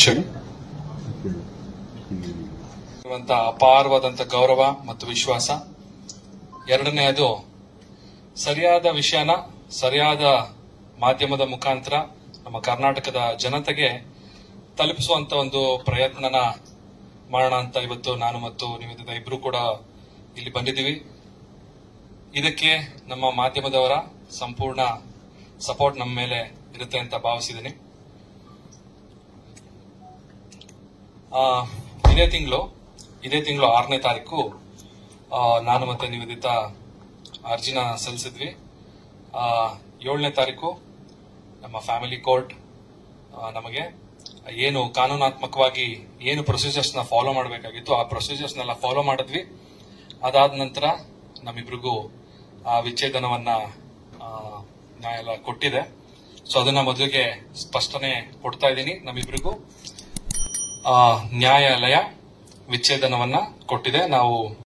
check ಇರುವಂತ ಅಪಾರವಾದಂತ ಗೌರವ ಮತ್ತು ವಿಶ್ವಾಸ ಎರಡನೆಯದು ಸರಿಯಾದ ವಿಷಯನ ಸರಿಯಾದ ಮಾಧ್ಯಮದ ಮುಖಾಂತರ ನಮ್ಮ ಕರ್ನಾಟಕದ ಜನತೆಗೆ ತಲುಪಿಸುವಂತ ಒಂದು ಪ್ರಯತ್ನನ ಮಾಡೋಣ ಅಂತ ಇವತ್ತು ನಾನು ಮತ್ತು ನಿವೇದಿತ ಇಬ್ರು ಕೂಡ ಇಲ್ಲಿ ಬಂದಿದ್ದೀವಿ ಇದಕ್ಕೆ ನಮ್ಮ ಮಾಧ್ಯಮದವರ ಸಂಪೂರ್ಣ ಸಪೋರ್ಟ್ ನಮ್ಮ ಮೇಲೆ ಇರುತ್ತೆ ಅಂತ ಭಾವಿಸಿದ್ದೀನಿ ಆ, ಇದೇ ತಿಂಗಳು ಇದೇ ತಿಂಗಳು ಆರನೇ ತಾರೀಕು ಆ, ನಾನು ಮತ್ತೆ ನಿವೇದಿತ ಅರ್ಜಿನ ಸಲ್ಲಿಸಿದ್ವಿ ಆ, ಏಳನೇ ತಾರೀಕು ನಮ್ಮ ಫ್ಯಾಮಿಲಿ ಕೋರ್ಟ್ ನಮಗೆ ಏನು ಕಾನೂನಾತ್ಮಕವಾಗಿ ಏನು ಪ್ರೊಸೀಜರ್ಸ್ ನ ಫಾಲೋ ಮಾಡಬೇಕಾಗಿತ್ತು ಆ ಪ್ರೊಸೀಜರ್ಸ್ ನೆಲ್ಲ ಫಾಲೋ ಮಾಡಿದ್ವಿ ಅದಾದ ನಂತರ ನಮ್ಮಿಬ್ರಿಗೂ ಆ ವಿಚ್ಛೇದನವನ್ನ ಆ, ನ್ಯಾಯಾಲಯ ಕೊಟ್ಟಿದೆ ಸೊ ಅದನ್ನ ಮೊದಲಿಗೆ ಸ್ಪಷ್ಟನೆ ಕೊಡ್ತಾ ಇದ್ದೀನಿ ನಮ್ಮಿಬ್ರಿಗೂ ಆ, ನ್ಯಾಯಾಲಯ ವಿಚ್ಛೇದನವನ್ನ ಕೊಟ್ಟಿದೆ ನಾವು